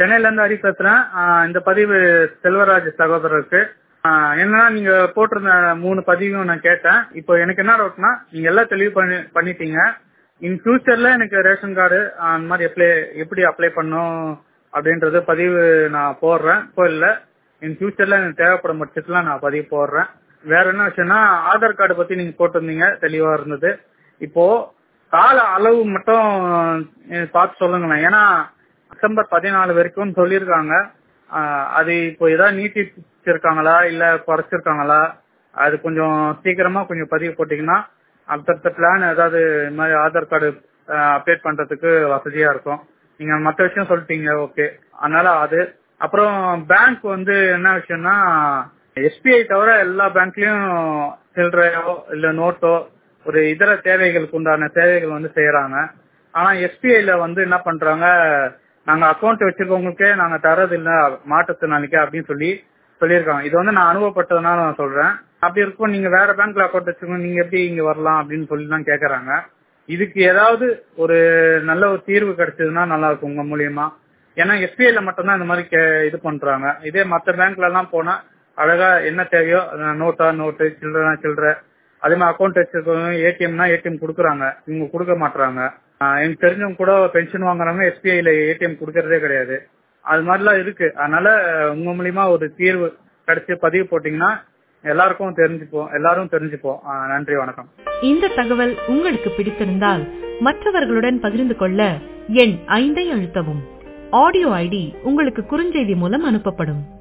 சென்னையில இருந்து ஹரி பேசுறேன் ஆஹ் இந்த பதிவு செல்வராஜ் சகோதரருக்கு ஆஹ் என்னன்னா நீங்க போட்டிருந்த மூணு பதிவும் நான் கேட்டேன் இப்போ எனக்கு என்ன டவுட்னா நீங்க எல்லாம் தெளிவு பண்ணி பண்ணிட்டீங்க இன் ஃபியூச்சர்ல எனக்கு ரேஷன் கார்டு அந்த மாதிரி அப்ளை எப்படி அப்ளை பண்ணும் அப்படின்றது பதிவு நான் போடுறேன் இப்போ இல்ல இன் ஃபியூச்சர்ல எனக்கு தேவைப்படும் பட்சத்துல நான் பதிவு போடுறேன் வேற என்ன விஷயம்னா ஆதார் கார்டு பத்தி நீங்க போட்டிருந்தீங்க தெளிவா இருந்தது இப்போ கால அளவு மட்டும் அஹ், பார்த்து சொல்லுங்களேன் ஏன்னா டிசம்பர் பதினாலு வரைக்கும் சொல்லியிருக்காங்க ஆஹ், அது இப்போ ஏதாவது நீட்டிச்சிருக்காங்களா இல்ல குறைச்சிருக்காங்களா அது கொஞ்சம் சீக்கிரமா கொஞ்சம் பதிவு போட்டீங்கன்னா அடுத்தடுத்த பிளான் ஏதாவது இந்த மாதிரி ஆதார் கார்டு அப்டேட் பண்றதுக்கு வசதியா இருக்கும் நீங்க மற்ற விஷயம் சொல்லிட்டீங்க ஓகே அதனால அது அப்புறம் பேங்க் வந்து என்ன விஷயம்னா எஸ்பிஐ தவிர எல்லா பேங்க்லயும் சில்லறையோ இல்ல நோட்டோ ஒரு இதர தேவைகளுக்கு உண்டான தேவைகள் வந்து செய்யறாங்க ஆனா எஸ்பிஐல வந்து என்ன பண்றாங்க நாங்க அக்கௌண்ட் வச்சிருக்கவங்களுக்கே நாங்க தரது இல்ல மாற்றுத்திறனாளிக்கு அப்படின்னு சொல்லி சொல்லியிருக்காங்க இது வந்து நான் அனுபவப்பட்டதுனால நான் சொல்றேன் அப்படி இருக்கும் நீங்க வேற பேங்க்ல அக்கௌண்ட் வச்சிருக்கோங்க நீங்க எப்படி இங்க வரலாம் அப்படின்னு சொல்லி தான் கேக்குறாங்க இதுக்கு ஏதாவது ஒரு நல்ல ஒரு தீர்வு கிடைச்சதுன்னா நல்லா இருக்கும் உங்க மூலியமா ஏன்னா எஸ்பிஐல மட்டும்தான் இந்த மாதிரி கே- இது பண்றாங்க இதே மத்த பேங்க்ல எல்லாம் போனா அழகா என்ன தேவையோ அஹ் நோட்டா நோட்டு சில்லறனா சில்லற அதே மாதிரி அக்கௌண்ட் வச்சிருக்கவங்க ஏடிஎம்னா ஏடிஎம் கொடுக்குறாங்க இவங்க கொடுக்க மாட்டாங்க எனக்கு தெரிஞ்சவங்க கூட பென்ஷன் வாங்குறவங்க எஸ்பிஐல ஏடிஎம் கொடுக்கறதே கிடையாது அது மாதிரிலாம் இருக்கு அதனால உங்க மூலியமா ஒரு தீர்வு கிடைச்சு பதிவு போட்டீங்கன்னா எல்லாருக்கும் தெரிஞ்சுப்போம் எல்லாரும் தெரிஞ்சுப்போம் ஆஹ் நன்றி வணக்கம் இந்த தகவல் உங்களுக்கு பிடித்திருந்தால் மற்றவர்களுடன் பகிர்ந்து கொள்ள எண் ஐந்தை அழுத்தவும் ஆடியோ ஐடி உங்களுக்கு குறுஞ்செய்தி மூலம் அனுப்பப்படும்